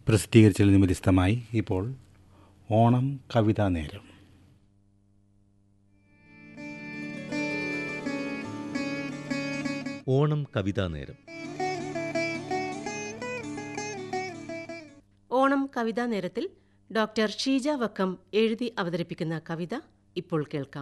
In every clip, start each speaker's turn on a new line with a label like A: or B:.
A: പ്രസിദ്ധീകരിച്ചതിൽ നിന്ന് വ്യത്യസ്തമായി ഇപ്പോൾ ഓണം കവിതാ നേരം
B: ഓണം കവിതാ നേരം
C: ഓണം കവിതാ നേരത്തിൽ ഡോക്ടർ ഷീജ വക്കം എഴുതി അവതരിപ്പിക്കുന്ന കവിത ഇപ്പോൾ കേൾക്കാം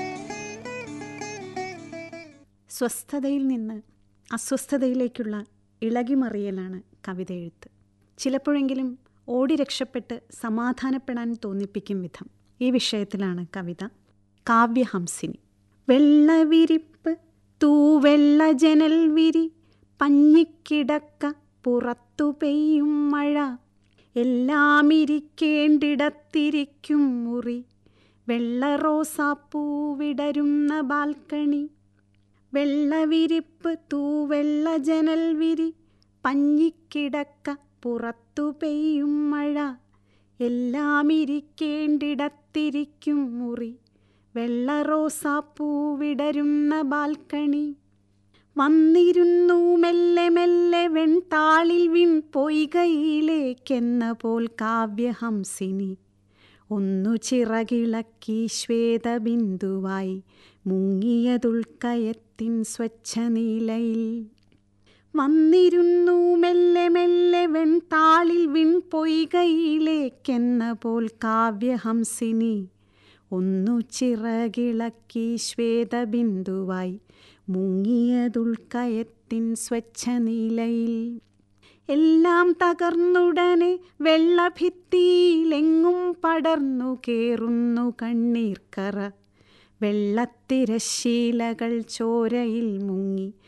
D: സ്വസ്ഥതയിൽ നിന്ന് അസ്വസ്ഥതയിലേക്കുള്ള ഇളകിമറിയലാണ് കവിത എഴുത്ത് ചിലപ്പോഴെങ്കിലും ഓടി രക്ഷപ്പെട്ട് സമാധാനപ്പെടാൻ തോന്നിപ്പിക്കും വിധം ഈ വിഷയത്തിലാണ് കവിത കാവ്യഹംസിനി വെള്ളവിരിപ്പ് തൂവെള്ള ജനൽ വിരി പഞ്ഞിക്കിടക്ക പുറത്തു പെയ്യും മഴ എല്ലാം ഇരിക്കേണ്ടിടത്തിരിക്കും മുറി വെള്ള റോസാപ്പൂ വിടരുന്ന ബാൽക്കണി വെള്ളവിരിപ്പ് തൂവെള്ള ജനൽ വിരി പഞ്ഞിക്കിടക്ക പുറത്തു പെയ്യും മഴ എല്ലാം ഇരിക്കേണ്ടിടത്തിരിക്കും മുറി വെള്ള റോസാപ്പൂ വിടരുന്ന ബാൽക്കണി വന്നിരുന്നു മെല്ലെ മെല്ലെ വെൺതാളിൽ വിൺ പൊയ്കയിലേക്കെന്ന പോൽ കാവ്യഹംസിനി ഒന്നു ചിറകിളക്കി ശ്വേതബിന്ദുവായി മുങ്ങിയതുൾക്കയത്തിൻ സ്വച്ഛനീലയിൽ വന്നിരുന്നു മെല്ലെ മെല്ലെ വെൺതാളിൽ വിൺ പൊയ്കയിലേക്കെന്ന പോൽ കാവ്യഹംസിനി ഒന്നു ചിറകിളക്കി ശ്വേതബിന്ദുവായി മുങ്ങിയതുൾക്കയത്തിൻ സ്വച്ഛനീലയിൽ എല്ലാം തകർന്നുടനെ വെള്ളഭിത്തിയിലെങ്ങും പടർന്നു കേറുന്നു കണ്ണീർക്കറ വെള്ളത്തിരശീലകൾ ചോരയിൽ മുങ്ങി